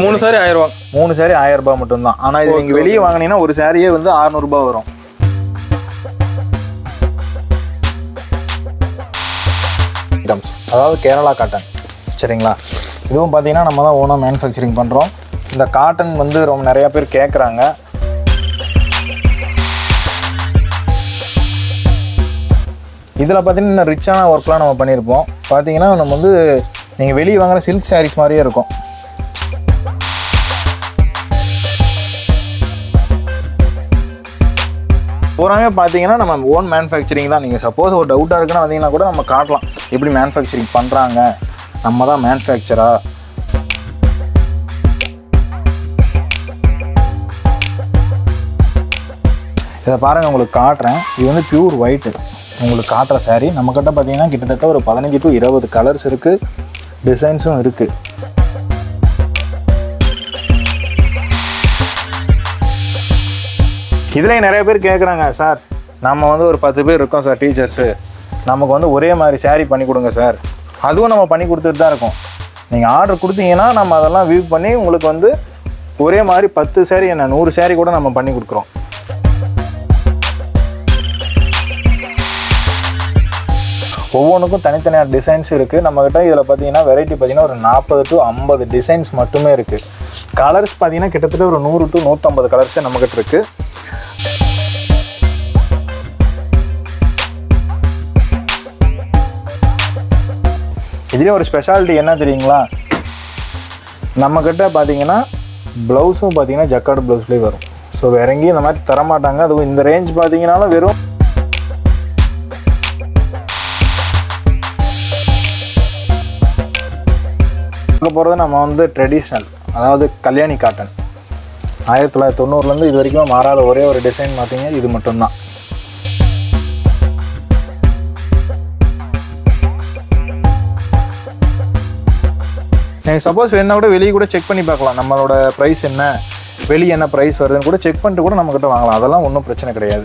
மூணு சாரி ஆயிரம் ரூபா மூணு saree ஆயிரம் ரூபாய் மட்டும்தான் ஆனால் இது நீங்கள் வெளியே வாங்கினீங்கன்னா ஒரு சாரியே வந்து அறநூறுபா வரும் ஐட்டம்ஸ் அதாவது கேரளா காட்டன் சரிங்களா இதுவும் பார்த்தீங்கன்னா நம்ம தான் ஓனாக மேனுஃபேக்சரிங் பண்ணுறோம் இந்த காட்டன் வந்து ரொம்ப நிறையா பேர் கேட்குறாங்க இதில் பார்த்தீங்கன்னா இன்னும் ரிச்சான ஒர்க்லாம் நம்ம பண்ணியிருப்போம் பார்த்தீங்கன்னா நம்ம வந்து நீங்கள் வெளியே வாங்குற சில்க் sarees மாதிரியே இருக்கும் பூராமே பார்த்தீங்கன்னா நம்ம ஓன் மேனுஃபேக்சரிங் தான் நீங்கள் சப்போஸ் ஒரு டவுட்டாக இருக்குன்னு வந்தீங்கன்னா கூட நம்ம காட்டலாம் எப்படி மேனுஃபேக்சரிங் பண்ணுறாங்க நம்ம தான் மேனுஃபேக்சரா இதை பாருங்கள் உங்களுக்கு காட்டுறேன் இது வந்து பியூர் ஒயிட்டு உங்களுக்கு காட்டுற saree நம்மக்கிட்ட பார்த்தீங்கன்னா கிட்டத்தட்ட ஒரு பதினஞ்சு டு இருபது கலர்ஸ் இருக்குது டிசைன்ஸும் இருக்குது இதுலேயும் நிறைய பேர் கேட்குறாங்க சார் நம்ம வந்து ஒரு பத்து பேர் இருக்கோம் சார் டீச்சர்ஸு நமக்கு வந்து ஒரே மாதிரி saree பண்ணி கொடுங்க சார் அதுவும் நம்ம பண்ணி கொடுத்துட்டு தான் இருக்கோம் நீங்கள் ஆர்டர் கொடுத்தீங்கன்னா நம்ம அதெல்லாம் வியூ பண்ணி உங்களுக்கு வந்து ஒரே மாதிரி பத்து saree என்ன நூறு saree கூட நம்ம பண்ணி கொடுக்குறோம் ஒவ்வொன்றுக்கும் தனித்தனியாக டிசைன்ஸ் இருக்குது நம்மக்கிட்ட இதில் பார்த்தீங்கன்னா வெரைட்டி பார்த்தீங்கன்னா ஒரு நாற்பது டு ஐம்பது டிசைன்ஸ் மட்டுமே இருக்குது கலர்ஸ் பார்த்தீங்கன்னா கிட்டத்தட்ட ஒரு நூறு டு நூற்றம்பது கலர்ஸே நம்மக்கிட்ட இருக்குது இதுலேயும் ஒரு ஸ்பெஷாலிட்டி என்ன தெரியுங்களா நம்மக்கிட்ட பார்த்தீங்கன்னா ப்ளவுஸும் பார்த்தீங்கன்னா ஜக்கார்டு ப்ளவுஸ்லேயே வரும் ஸோ வேற எங்கேயும் இந்த மாதிரி தரமாட்டாங்க அதுவும் இந்த ரேஞ்ச் பார்த்தீங்கன்னாலும் வெறும் பார்க்க போகிறது நம்ம வந்து ட்ரெடிஷ்னல் அதாவது கல்யாணி காட்டன் ஆயிரத்தி தொள்ளாயிரத்தி தொண்ணூறுலேருந்து இது வரைக்கும் மாறாத ஒரே ஒரு டிசைன் பார்த்தீங்க இது மட்டும்தான் நீங்கள் சப்போஸ் வேணா கூட வெளியே கூட செக் பண்ணி பார்க்கலாம் நம்மளோட ப்ரைஸ் என்ன வெளியே என்ன ப்ரைஸ் வருதுன்னு கூட செக் பண்ணிட்டு கூட நம்மக்கிட்ட வாங்கலாம் அதெல்லாம் ஒன்றும் பிரச்சனை கிடையாது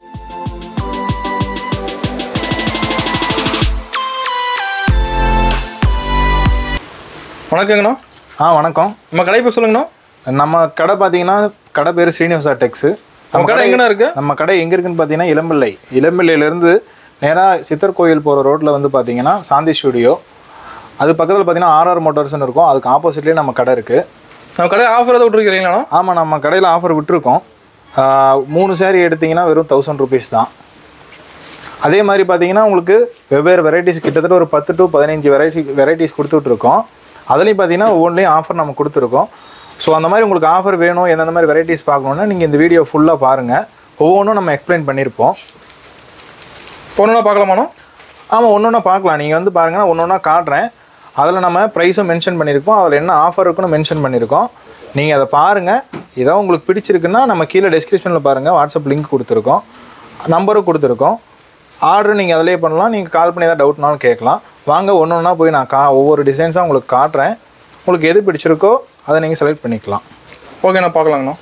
வணக்கங்கண்ணா ஆ வணக்கம் நம்ம கடை பேர் சொல்லுங்கண்ணா நம்ம கடை பார்த்தீங்கன்னா கடை பேர் ஸ்ரீனிவாசா டெக்ஸு நம்ம கடை எங்கண்ணா இருக்கு நம்ம கடை எங்கே இருக்குன்னு பார்த்தீங்கன்னா இளம்பிள்ளை இளம்பிள்ளையிலேருந்து நேராக சித்தர் கோயில் போகிற ரோட்டில் வந்து பார்த்தீங்கன்னா சாந்தி ஸ்டுடியோ அது பக்கத்தில் பார்த்தீங்கன்னா ஆர்ஆர் மோட்டார்ஸ்னு இருக்கும் அதுக்கு ஆப்போசிட்லேயே நம்ம கடை இருக்குது நம்ம கடை ஆஃபர் ஏதாவது விட்டுருக்கீங்களாண்ணா ஆமாம் நம்ம கடையில் ஆஃபர் விட்டுருக்கோம் ஆஹ் மூணு saree எடுத்தீங்கன்னா வெறும் தௌசண்ட் ருபீஸ் தான் அதே மாதிரி பார்த்தீங்கன்னா உங்களுக்கு வெவ்வேறு வெரைட்டிஸ் கிட்டத்தட்ட ஒரு பத்து டு பதினஞ்சு வெரைட்டி வெரைட்டிஸ் கொடுத்துட்ருக்கோம் அதுலேயும் பார்த்தீங்கன்னா ஒவ்வொன்றிலையும் ஆஃபர் நம்ம கொடுத்துருக்கோம் ஸோ அந்த மாதிரி உங்களுக்கு ஆஃபர் வேணும் எந்தெந்த மாதிரி வெரைட்டிஸ் பார்க்கணுன்னா நீங்கள் இந்த வீடியோ ஃபுல்லாக பாருங்கள் ஒவ்வொன்றும் நம்ம எக்ஸ்பிளைன் பண்ணியிருப்போம் பொண்ணுனா பார்க்கலாமாண்ணா ஆமாம் ஒன்று ஒன்றா பார்க்கலாம் நீங்கள் வந்து பாருங்கன்னா ஒன்று ஒன்றா காட்டுறேன் அதில் நம்ம ப்ரைஸும் மென்ஷன் பண்ணியிருக்கோம் அதில் என்ன ஆஃபர் இருக்குன்னு மென்ஷன் பண்ணியிருக்கோம் நீங்கள் அதை பாருங்கள் ஏதோ உங்களுக்கு பிடிச்சிருக்குன்னா நம்ம கீழே டெஸ்கிரிப்ஷனில் பாருங்கள் வாட்ஸ்அப் லிங்க் கொடுத்துருக்கோம் நம்பரும் கொடுத்துருக்கோம் ஆர்டர் நீங்கள் அதிலே பண்ணலாம் நீங்கள் கால் பண்ணி ஏதாவது டவுட்னாலும் கேட்கலாம் வாங்க ஒன்று ஒன்றா போய் நான் கா ஒவ்வொரு டிசைன்ஸாக உங்களுக்கு காட்டுறேன் உங்களுக்கு எது பிடிச்சிருக்கோ அதை நீங்கள் செலக்ட் பண்ணிக்கலாம் ஓகேண்ணா பார்க்கலாங்கண்ணா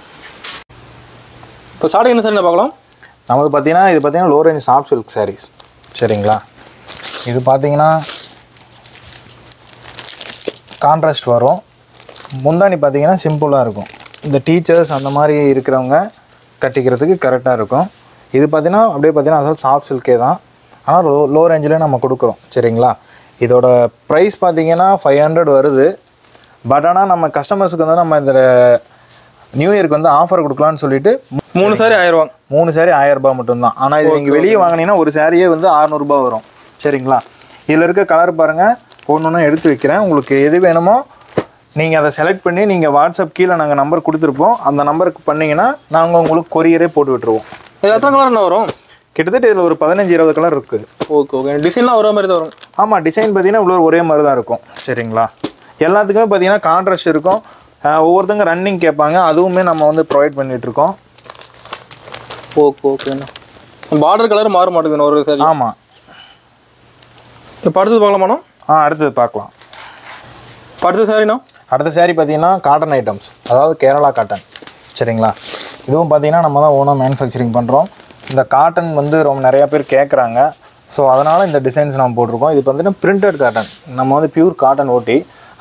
இப்போ சாடை என்ன சார் பார்க்கலாம் நமது பார்த்தீங்கன்னா இது பார்த்தீங்கன்னா low range soft silk sarees சரிங்களா இது பார்த்தீங்கன்னா கான்ட்ராஸ்ட் வரும் முந்தானி பார்த்தீங்கன்னா சிம்பிளாக இருக்கும் இந்த டீச்சர்ஸ் அந்த மாதிரி இருக்கிறவங்க கட்டிக்கிறதுக்கு கரெக்டாக இருக்கும் இது பார்த்தீங்கன்னா அப்படியே பார்த்தீங்கன்னா அதாவது சாஃப்ட் சில்கே தான் ஆனால் லோ லோ ரேஞ்சில் நம்ம கொடுக்குறோம் சரிங்களா இதோட ப்ரைஸ் பார்த்தீங்கன்னா ஃபைவ் ஹண்ட்ரட் வருது பட் ஆனால் நம்ம கஸ்டமர்ஸுக்கு வந்து நம்ம இந்த நியூ இயருக்கு வந்து ஆஃபர் கொடுக்கலான்னு சொல்லிட்டு மூணு சாரி ஆயிரம் ரூபா மூணு saree ஆயிரம் ரூபாய் மட்டும்தான் ஆனால் இது நீங்கள் வெளியே வாங்கினீங்கன்னா ஒரு சாரியே வந்து அறநூறுபா வரும் சரிங்களா இதில் இருக்க கலர் பாருங்கள் ஒன்று ஒன்று எடுத்து வைக்கிறேன் உங்களுக்கு எது வேணுமோ நீங்கள் அதை செலக்ட் பண்ணி நீங்கள் வாட்ஸ்அப் கீழே நாங்கள் நம்பர் கொடுத்துருப்போம் அந்த நம்பருக்கு பண்ணீங்கன்னா நாங்கள் உங்களுக்கு கொரியரே போட்டு விட்டுருவோம் இது எத்தனை கலர் என்ன வரும் கிட்டத்தட்ட இதில் ஒரு பதினஞ்சு இருபது கலர் இருக்குது ஓகே ஓகே டிசைன்லாம் ஒரே மாதிரி தான் வரும் ஆமாம் டிசைன் பார்த்தீங்கன்னா இவ்வளோ ஒரே மாதிரி தான் இருக்கும் சரிங்களா எல்லாத்துக்குமே பார்த்தீங்கன்னா கான்ட்ராஸ்ட் இருக்கும் அஹ் ஒவ்வொருத்தங்க ரன்னிங் கேட்பாங்க அதுவுமே நம்ம வந்து ப்ரொவைட் பண்ணிகிட்ருக்கோம் ஓகே ஓகேண்ணா பார்டர் கலர் மாற மாட்டேங்குதுண்ணா ஒரு சாரி ஆமாம் இப்போ அடுத்தது பார்க்கலாமாண்ணா ஆ அடுத்தது பார்க்கலாம் இப்போ அடுத்த சாரிண்ணா அடுத்த saree பார்த்தீங்கன்னா காட்டன் ஐட்டம்ஸ் அதாவது கேரளா காட்டன் சரிங்களா இதுவும் பார்த்தீங்கன்னா நம்ம தான் ஓனாக மேனுஃபேக்சரிங் பண்ணுறோம் இந்த காட்டன் வந்து ரொம்ப நிறையா பேர் கேட்குறாங்க ஸோ அதனால் இந்த டிசைன்ஸ் நம்ம போட்டிருக்கோம் இது பார்த்தீங்கன்னா பிரிண்டட் காட்டன் நம்ம வந்து பியூர் காட்டன் ஓட்டி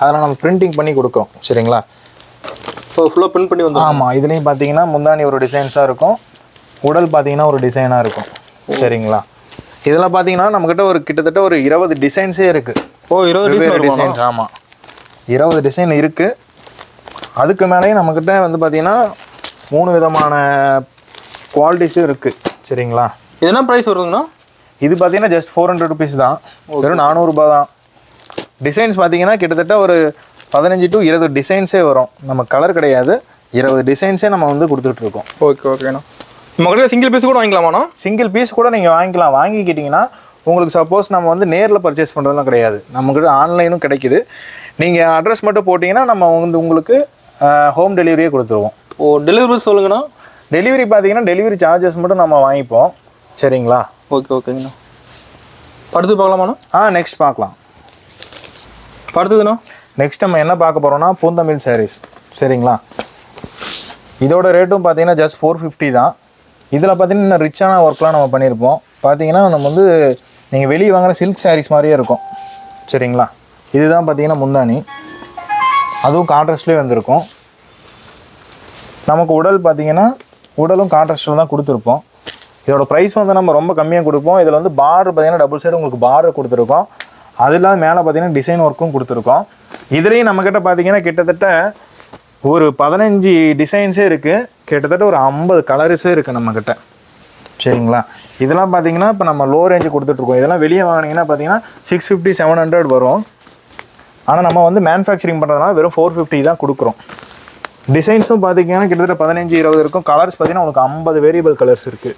அதில் நம்ம பிரிண்டிங் பண்ணி கொடுக்குறோம் சரிங்களா இப்போ ஃபுல்லாக பிரிண்ட் பண்ணி வந்துடும் ஆமாம் இதுலேயும் பார்த்தீங்கன்னா முந்தானி ஒரு டிசைன்ஸாக இருக்கும் உடல் பார்த்தீங்கன்னா ஒரு டிசைனாக இருக்கும் சரிங்களா இதில் பார்த்தீங்கன்னா நம்மக்கிட்ட ஒரு கிட்டத்தட்ட ஒரு இருபது டிசைன்ஸே இருக்குது ஓ இருபது டிசைன் வருமா டிசைன்ஸ் ஆமாம் இருபது டிசைன் இருக்குது அதுக்கு மேலேயும் நம்மக்கிட்ட வந்து பார்த்தீங்கன்னா மூணு விதமான குவாலிட்டிஸும் இருக்குது சரிங்களா இது என்ன ப்ரைஸ் வருதுங்கண்ணா இது பார்த்தீங்கன்னா ஜஸ்ட் ஃபோர் ஹண்ட்ரட் ருபீஸ் தான் வெறும் நானூறுரூபா தான் டிசைன்ஸ் பார்த்தீங்கன்னா கிட்டத்தட்ட ஒரு பதினஞ்சு டு இருபது டிசைன்ஸே வரும் நம்ம கலர் கிடையாது இருபது டிசைன்ஸே நம்ம வந்து கொடுத்துட்ருக்கோம் ஓகே ஓகேண்ணா நம்ம கடையில் சிங்கிள் பீஸ் கூட வாங்கிக்கலாமாண்ணா சிங்கிள் பீஸ் கூட நீங்கள் வாங்கிக்கலாம் வாங்கிக்கிட்டிங்கன்னா உங்களுக்கு சப்போஸ் நம்ம வந்து நேரில் பர்ச்சேஸ் பண்ணுறதுலாம் கிடையாது நம்மக்கிட்ட ஆன்லைனும் கிடைக்குது நீங்கள் அட்ரஸ் மட்டும் போட்டிங்கன்னா நம்ம வந்து உங்களுக்கு ஹோம் டெலிவரியே கொடுத்துருவோம் ஓ டெலிவரி சொல்லுங்கண்ணா டெலிவரி பார்த்தீங்கன்னா டெலிவரி சார்ஜஸ் மட்டும் நம்ம வாங்கிப்போம் சரிங்களா ஓகே ஓகேங்கண்ணா அடுத்து பார்க்கலாமாண்ணா ஆ நெக்ஸ்ட் பார்க்கலாம் அடுத்ததுண்ணா நெக்ஸ்ட் நம்ம என்ன பார்க்க போகிறோம்னா பூந்தமிழ் sarees சரிங்களா இதோட ரேட்டும் பார்த்தீங்கன்னா ஜஸ்ட் ஃபோர் ஃபிஃப்டி தான் இதில் பார்த்தீங்கன்னா இன்னும் ரிச்சான ஒர்க்லாம் நம்ம பண்ணியிருப்போம் பார்த்தீங்கன்னா நம்ம வந்து நீங்கள் வெளியே வாங்குற சில்க் sarees மாதிரியே இருக்கும் சரிங்களா இதுதான் பார்த்தீங்கன்னா முந்தானி அதுவும் கான்ட்ராஸ்ட்லேயே வந்திருக்கும் நமக்கு உடல் பார்த்தீங்கன்னா உடலும் கான்ட்ராஸ்டில் தான் கொடுத்துருப்போம் இதோட ப்ரைஸ் வந்து நம்ம ரொம்ப கம்மியாக கொடுப்போம் இதில் வந்து பார்டர் பார்த்தீங்கன்னா டபுள் சைடு உங்களுக்கு பார்டர் கொடுத்துருக்கோம் அது இல்லாத மேலே பார்த்தீங்கன்னா டிசைன் ஒர்க்கும் கொடுத்துருக்கோம் இதுலேயும் நம்மக்கிட்ட பார்த்தீங்கன்னா கிட்டத்தட்ட ஒரு பதினஞ்சு டிசைன்ஸே இருக்குது கிட்டத்தட்ட ஒரு ஐம்பது கலர்ஸே இருக்குது நம்மக்கிட்ட சரிங்களா இதெல்லாம் பார்த்தீங்கன்னா இப்போ நம்ம லோ ரேஞ்சு கொடுத்துட்ருக்கோம் இதெல்லாம் வெளியே வாங்கினீங்கன்னா பார்த்தீங்கன்னா சிக்ஸ் ஃபிஃப்டி செவன் ஹண்ட்ரட் வரும் ஆனால் நம்ம வந்து மேனுஃபேக்சரிங் பண்ணுறதுனால வெறும் ஃபோர் ஃபிஃப்டி தான் கொடுக்குறோம் டிசைன்ஸும் பார்த்தீங்கன்னா கிட்டத்தட்ட பதினஞ்சு இருபது இருக்கும் கலர்ஸ் பார்த்தீங்கன்னா உங்களுக்கு ஐம்பது வேரியபிள் கலர்ஸ் இருக்குது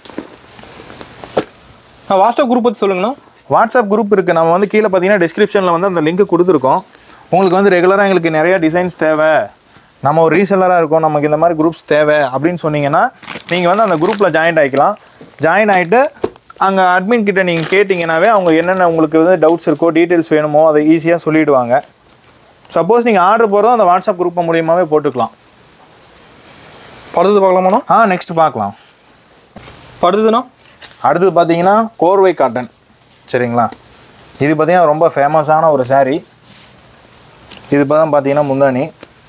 நான் வாட்ஸ்அப் குரூப் பற்றி சொல்லுங்கண்ணா வாட்ஸ்அப் குரூப் இருக்குது நம்ம வந்து கீழே பார்த்தீங்கன்னா டிஸ்கிரிப்ஷனில் வந்து அந்த லிங்க் கொடுத்துருக்கோம் உங்களுக்கு வந்து ரெகுலராக எங்களுக்கு நிறையா டிசைன்ஸ் தேவை நம்ம ஒரு ரீசெல்லராக இருக்கோம் நமக்கு இந்த மாதிரி குரூப்ஸ் தேவை அப்படின்னு சொன்னீங்கன்னா நீங்கள் வந்து அந்த குரூப்பில் ஜாயின் ஆகிக்கலாம் ஜாயின் ஆகிட்டு அங்கே அட்மின் கிட்ட நீங்கள் கேட்டிங்கனாவே அவங்க என்னென்ன உங்களுக்கு வந்து டவுட்ஸ் இருக்கோ டீட்டெயில்ஸ் வேணுமோ அதை ஈஸியாக சொல்லிவிடுவாங்க சப்போஸ் நீங்கள் ஆர்டர் போகிறதும் அந்த வாட்ஸ்அப் குரூப் மூலியமாகவே போட்டுக்கலாம் அடுத்தது பார்க்கலாமாண்ணா ஆ நெக்ஸ்ட் பார்க்கலாம் அடுத்ததுண்ணா அடுத்தது பார்த்தீங்கன்னா கோர்வை காட்டன் சரிங்களா இது பார்த்தீங்கன்னா ரொம்ப ஃபேமஸான ஒரு saree இது இப்போ தான் பார்த்தீங்கன்னா முந்தானி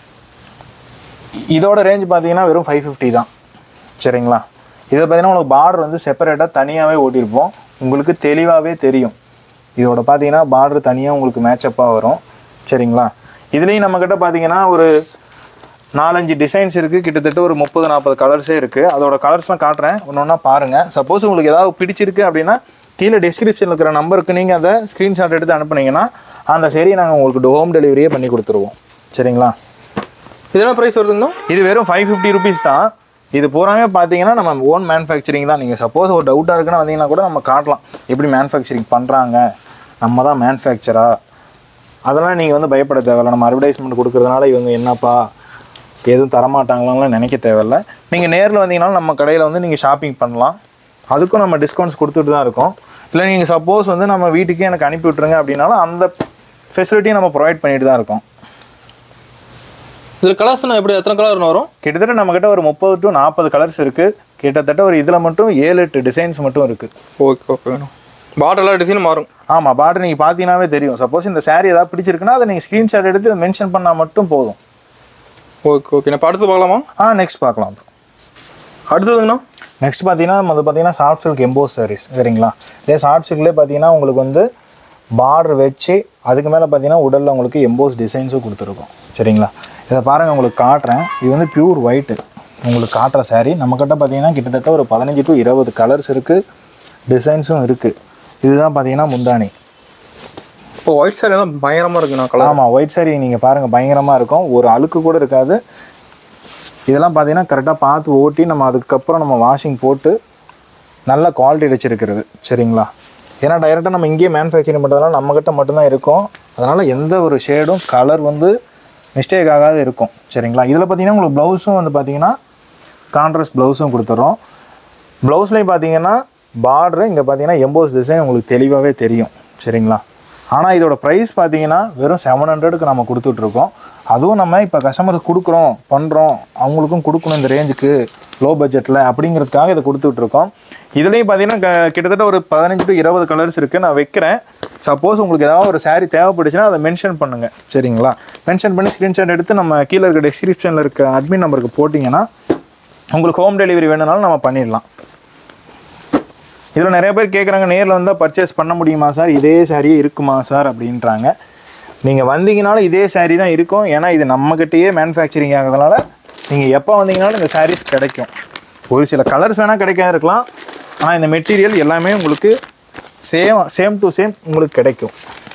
இதோட ரேஞ்ச் பார்த்தீங்கன்னா வெறும் ஃபைவ் ஃபிஃப்டி தான் சரிங்களா இதை பார்த்தீங்கன்னா உங்களுக்கு பார்டர் வந்து செப்பரேட்டாக தனியாகவே ஓட்டியிருப்போம் உங்களுக்கு தெளிவாகவே தெரியும் இதோட பார்த்தீங்கன்னா பார்டர் தனியாக உங்களுக்கு மேட்சப்பாக வரும் சரிங்களா இதுலேயும் நம்மக்கிட்ட பார்த்தீங்கன்னா ஒரு நாலஞ்சு டிசைன்ஸ் இருக்குது கிட்டத்தட்ட ஒரு முப்பது நாற்பது கலர்ஸே இருக்குது அதோட கலர்ஸ்லாம் காட்டுறேன் ஒன்று ஒன்றா பாருங்கள் சப்போஸ் உங்களுக்கு ஏதாவது பிடிச்சிருக்கு அப்படின்னா கீழே டிஸ்கிரிப்ஷனில் இருக்கிற நம்பருக்கு நீங்கள் அதை ஸ்க்ரீன்ஷாட் எடுத்து அனுப்புனீங்கன்னா அந்த சரியை நாங்கள் உங்களுக்கு ஹோம் டெலிவரியே பண்ணி கொடுத்துருவோம் சரிங்களா இது என்ன ப்ரைஸ் வருதுங்கண்ணா இது வெறும் ஃபைவ் ஃபிஃப்டி ருபீஸ் தான் இது பூராமே பார்த்தீங்கன்னா நம்ம ஓன் மேனுஃபேக்சரிங் தான் நீங்கள் சப்போஸ் ஒரு டவுட்டாக இருக்குன்னு வந்தீங்கன்னா கூட நம்ம காட்டலாம் எப்படி மேனுஃபேக்சரிங் பண்ணுறாங்க நம்ம தான் மேனுஃபேக்சரா அதெல்லாம் நீங்கள் வந்து பயப்பட தேவையில்ல நம்ம அட்வர்டைஸ்மெண்ட் கொடுக்கறதுனால இவங்க என்னப்பா எதுவும் தரமாட்டாங்களான்லாம் நினைக்க தேவையில்ல நீங்கள் நேரில் வந்தீங்கனாலும் நம்ம கடையில் வந்து நீங்கள் ஷாப்பிங் பண்ணலாம் அதுக்கும் நம்ம டிஸ்கவுண்ட்ஸ் கொடுத்துட்டு தான் இருக்கோம் இல்லை நீங்கள் சப்போஸ் வந்து நம்ம வீட்டுக்கே எனக்கு அனுப்பி விட்ருங்க அப்படின்னாலும் அந்த ஃபெசிலிட்டியும் நம்ம ப்ரொவைட் பண்ணிட்டு தான் இருக்கோம் இதில் கலர்ஸ்ண்ணா எப்படி எத்தனை கலர் வரும் கிட்டத்தட்ட நம்மக்கிட்ட ஒரு முப்பது டு நாற்பது கலர்ஸ் இருக்குது கிட்டத்தட்ட ஒரு இதில் மட்டும் ஏழு எட்டு டிசைன்ஸ் மட்டும் இருக்குது ஓகே ஓகேண்ணா பார்டர் எல்லா டிசைனும் மாறும் ஆமாம் பார்டர் நீங்கள் பார்த்தீங்கன்னாவே தெரியும் சப்போஸ் இந்த saree ஏதாவது பிடிச்சிருக்குன்னா அதை நீங்கள் ஸ்க்ரீன்ஷாட் எடுத்து மென்ஷன் பண்ணால் மட்டும் போதும் ஓகே ஓகே இப்போ அடுத்து பார்க்கலாமா ஆ நெக்ஸ்ட் பார்க்கலாம் அடுத்ததுங்கண்ணா நெக்ஸ்ட் பார்த்தீங்கன்னா நம்ம வந்து பார்த்தீங்கன்னா சாஃப்ட் சில்க் எம்போஸ் sarees சரிங்களா இதே சாஃப்ட் சில்க்லேயே பார்த்தீங்கன்னா உங்களுக்கு வந்து பார்டர் வச்சு அதுக்கு மேலே பார்த்தீங்கன்னா உடலில் உங்களுக்கு எம்போஸ் டிசைன்ஸும் கொடுத்துருக்கோம் சரிங்களா இதை பாருங்கள் உங்களுக்கு காட்டுறேன் இது வந்து பியூர் ஒயிட்டு உங்களுக்கு காட்டுற saree நம்மக்கிட்ட பார்த்தீங்கன்னா கிட்டத்தட்ட ஒரு பதினஞ்சு டு இருபது கலர்ஸ் இருக்குது டிசைன்ஸும் இருக்குது இதுதான் பார்த்தீங்கன்னா முந்தானி இப்போ ஒயிட் சாரி எல்லாம் பயங்கரமாக இருக்குண்ணா கலர் ஆமாம் ஒயிட் saree நீங்கள் பாருங்கள் பயங்கரமாக இருக்கும் ஒரு அழுக்கு கூட இருக்காது இதெல்லாம் பார்த்தீங்கன்னா கரெக்டாக பார்த்து ஓட்டி நம்ம அதுக்கப்புறம் நம்ம வாஷிங் போட்டு நல்ல குவாலிட்டி வச்சுருக்கிறது சரிங்களா ஏன்னா டைரெக்டாக நம்ம இங்கேயே மேனுஃபேக்சரிங் பண்ணுறதுனால நம்மக்கிட்ட மட்டும்தான் இருக்கும் அதனால் எந்த ஒரு ஷேடும் கலர் வந்து மிஸ்டேக் ஆகாது இருக்கும் சரிங்களா இதில் பார்த்தீங்கன்னா உங்களுக்கு ப்ளவுஸும் வந்து பார்த்தீங்கன்னா கான்ட்ராஸ்ட் ப்ளவுஸும் கொடுத்துட்றோம் ப்ளவுஸ்லேயும் பார்த்தீங்கன்னா பார்டரு இங்கே பார்த்தீங்கன்னா எம்போஸ் டிசைன் உங்களுக்கு தெளிவாகவே தெரியும் சரிங்களா ஆனால் இதோட ப்ரைஸ் பார்த்தீங்கன்னா வெறும் செவன் ஹண்ட்ரடுக்கு நம்ம கொடுத்துட்ருக்கோம் அதுவும் நம்ம இப்போ கஸ்டமருக்கு கொடுக்குறோம் பண்ணுறோம் அவங்களுக்கும் கொடுக்கணும் இந்த ரேஞ்சுக்கு லோ பட்ஜெட்டில் அப்படிங்கிறதுக்காக இதை கொடுத்துட்ருக்கோம் இதுலேயும் பார்த்தீங்கன்னா க- கிட்டத்தட்ட ஒரு பதினஞ்சு டு இருபது கலர்ஸ் இருக்குது நான் வைக்கிறேன் சப்போஸ் உங்களுக்கு ஏதாவது ஒரு saree தேவைப்பட்டுச்சுன்னா அதை மென்ஷன் பண்ணுங்கள் சரிங்களா மென்ஷன் பண்ணி ஸ்க்ரீன்ஷாட் எடுத்து நம்ம கீழே இருக்க டெஸ்கிரிப்ஷனில் இருக்க அட்மின் நம்பருக்கு போட்டிங்கன்னா உங்களுக்கு ஹோம் டெலிவரி வேணும்னாலும் நம்ம பண்ணிடலாம் இதில் நிறைய பேர் கேட்குறாங்க நேரில் வந்தால் பர்ச்சேஸ் பண்ண முடியுமா சார் இதே சாரியே இருக்குமா சார் அப்படின்றாங்க நீங்கள் வந்தீங்கனாலும் இதே saree தான் இருக்கும் ஏன்னா இது நம்மக்கிட்டேயே மேனுஃபேக்சரிங் ஆகிறதுனால நீங்கள் எப்போ வந்தீங்கனாலும் இந்த sarees கிடைக்கும் ஒரு சில கலர்ஸ் வேணால் கிடைக்காது இருக்கலாம் ஆனால் இந்த மெட்டீரியல் எல்லாமே உங்களுக்கு சேம் சேம் டு சேம் உங்களுக்கு கிடைக்கும்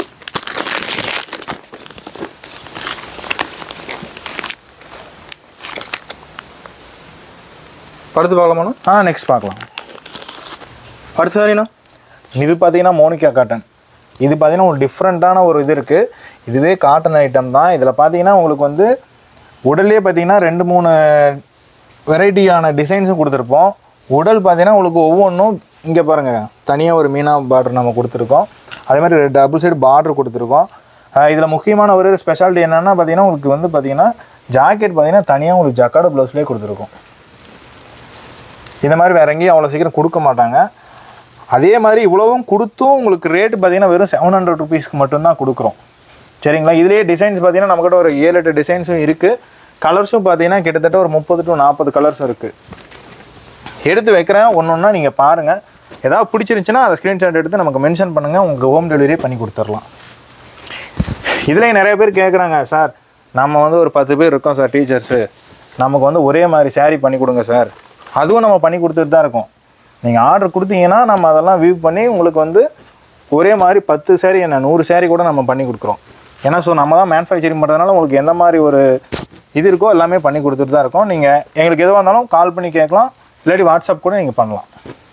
அடுத்து பார்க்கலாமாண்ணா ஆ நெக்ஸ்ட் பார்க்கலாம் அடுத்த சாரிண்ணா இது பார்த்தீங்கன்னா மோனிகா காட்டன் இது பார்த்தீங்கன்னா ஒரு டிஃப்ரெண்ட்டான ஒரு இது இருக்குது இதுவே காட்டன் ஐட்டம் தான் இதில் பார்த்தீங்கன்னா உங்களுக்கு வந்து உடல்லே பார்த்தீங்கன்னா ரெண்டு மூணு வெரைட்டியான டிசைன்ஸும் கொடுத்துருப்போம் உடல் பார்த்தீங்கன்னா உங்களுக்கு ஒவ்வொன்றும் இங்கே பாருங்கள் தனியாக ஒரு மீனா பார்டர் நம்ம கொடுத்துருக்கோம் அதே மாதிரி டபுள் சைடு பார்டர் கொடுத்துருக்கோம் இதில் முக்கியமான ஒரு ஸ்பெஷாலிட்டி என்னென்னா பார்த்தீங்கன்னா உங்களுக்கு வந்து பார்த்தீங்கன்னா ஜாக்கெட் பார்த்தீங்கன்னா தனியாக உங்களுக்கு ஜக்காடு ப்ளவுஸ்லேயே கொடுத்துருக்கோம் இந்த மாதிரி வேற எங்கேயும் அவ்வளோ சீக்கிரம் கொடுக்க மாட்டாங்க அதே மாதிரி இவ்வளவும் கொடுத்தும் உங்களுக்கு ரேட் பார்த்தீங்கன்னா வெறும் செவன் ஹண்ட்ரட் ருபீஸ்க்கு மட்டும்தான் கொடுக்குறோம் சரிங்களா இதுலேயே டிசைன்ஸ் பார்த்தீங்கன்னா நம்மக்கிட்ட ஒரு ஏழு எட்டு டிசைன்ஸும் இருக்குது கலர்ஸும் பார்த்தீங்கன்னா கிட்டத்தட்ட ஒரு முப்பது டு நாற்பது கலர்ஸும் இருக்குது எடுத்து வைக்கிறேன் ஒன்று ஒன்றா நீங்கள் பாருங்கள் ஏதாவது பிடிச்சிருந்துச்சுன்னா அதை ஸ்க்ரீன்ஷாட் எடுத்து நமக்கு மென்ஷன் பண்ணுங்கள் உங்களுக்கு ஹோம் டெலிவரியே பண்ணி கொடுத்துர்லாம் இதுலேயும் நிறைய பேர் கேட்குறாங்க சார் நம்ம வந்து ஒரு பத்து பேர் இருக்கோம் சார் டீச்சர்ஸு நமக்கு வந்து ஒரே மாதிரி saree பண்ணி கொடுங்க சார் அதுவும் நம்ம பண்ணி கொடுத்துட்டு தான் இருக்கோம் நீங்கள் ஆர்டர் கொடுத்தீங்கன்னா நம்ம அதெல்லாம் வியூ பண்ணி உங்களுக்கு வந்து ஒரே மாதிரி பத்து saree என்ன நூறு saree கூட நம்ம பண்ணி கொடுக்குறோம் ஏன்னா ஸோ நம்ம தான் மேனுஃபேக்சரிங் பண்ணுறதுனால உங்களுக்கு எந்த மாதிரி ஒரு இது இருக்கோ எல்லாமே பண்ணி கொடுத்துட்டு தான் இருக்கோம் நீங்கள் எங்களுக்கு எதுவாக இருந்தாலும் கால் பண்ணி கேட்கலாம் இல்லாட்டி வாட்ஸ்அப் கூட நீங்கள் பண்ணலாம்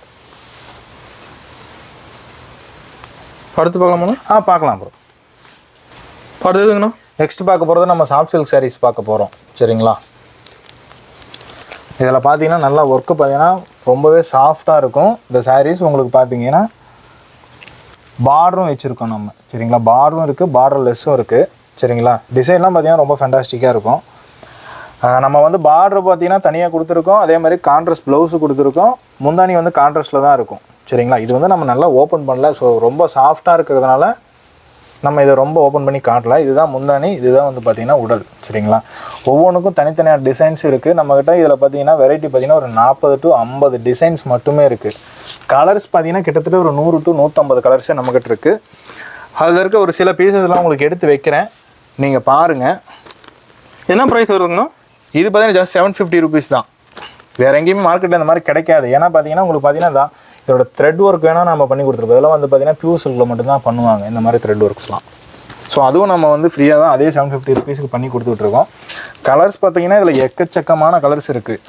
அடுத்து பார்க்கலாமாண்ணா ஆ பார்க்கலாம் ப்ரோ அடுத்து எதுங்கண்ணா நெக்ஸ்ட் பார்க்க போகிறது நம்ம சாஃப்ட் சில்க் சாரீஸ் பார்க்க போகிறோம் சரிங்களா இதில் பார்த்தீங்கன்னா நல்லா ஒர்க்கு பார்த்தீங்கன்னா ரொம்பவே சாஃப்டாக இருக்கும் இந்த சாரீஸ் உங்களுக்கு பார்த்தீங்கன்னா பார்டரும் வச்சுருக்கோம் நம்ம சரிங்களா பார்டரும் இருக்குது பார்டர் லெஸ்ஸும் இருக்குது சரிங்களா டிசைன்லாம் பார்த்தீங்கன்னா ரொம்ப ஃபேண்டாஸ்டிக்காக இருக்கும் ஆஹ் நம்ம வந்து பார்டர் பார்த்தீங்கன்னா தனியாக கொடுத்துருக்கோம் அதே மாதிரி கான்ட்ராஸ்ட் ப்ளவுஸு கொடுத்துருக்கோம் முந்தானி வந்து கான்ட்ராஸ்ட்டில் தான் இருக்கும் சரிங்களா இது வந்து நம்ம நல்லா ஓப்பன் பண்ணல ஸோ ரொம்ப சாஃப்டாக இருக்கிறதுனால நம்ம இதை ரொம்ப ஓப்பன் பண்ணி காட்டல இதுதான் முந்தானி இதுதான் வந்து பார்த்தீங்கன்னா உடல் சரிங்களா ஒவ்வொன்றுக்கும் தனித்தனியாக டிசைன்ஸ் இருக்குது நம்மக்கிட்ட இதில் பார்த்தீங்கன்னா வெரைட்டி பார்த்தீங்கன்னா ஒரு நாற்பது டு ஐம்பது டிசைன்ஸ் மட்டுமே இருக்குது கலர்ஸ் பார்த்தீங்கன்னா கிட்டத்தட்ட ஒரு நூறு டு நூற்றம்பது கலர்ஸே நம்மக்கிட்ட இருக்குது அதில் இருக்க ஒரு சில பீசஸ்லாம் உங்களுக்கு எடுத்து வைக்கிறேன் நீங்கள் பாருங்கள் என்ன ப்ரைஸ் வருதுங்கண்ணா இது பார்த்தீங்கன்னா ஜஸ்ட் செவன் ஃபிஃப்டி ருபீஸ் தான் வேறு எங்கேயுமே மார்க்கெட்டில் இந்த மாதிரி கிடைக்காது ஏன்னா பார்த்தீங்கன்னா உங்களுக்கு பார்த்தீங்கன்னா தான் இதோட த்ரெட் ஒர்க் வேணால் நம்ம பண்ணி கொடுத்துருப்போம் இதெல்லாம் வந்து பார்த்தீங்கன்னா பியூர் சில்கில் மட்டும்தான் பண்ணுவாங்க இந்த மாதிரி த்ரெட் ஒர்க்ஸ்லாம் ஸோ அதுவும் நம்ம வந்து ஃப்ரீயாக தான் அதே செவன் ஃபிஃப்டி ருபீஸுக்கு பண்ணி கொடுத்துட்ருக்கோம் கலர்ஸ் பார்த்தீங்கன்னா இதில் எக்கச்சக்கமான கலர்ஸ் இருக்குது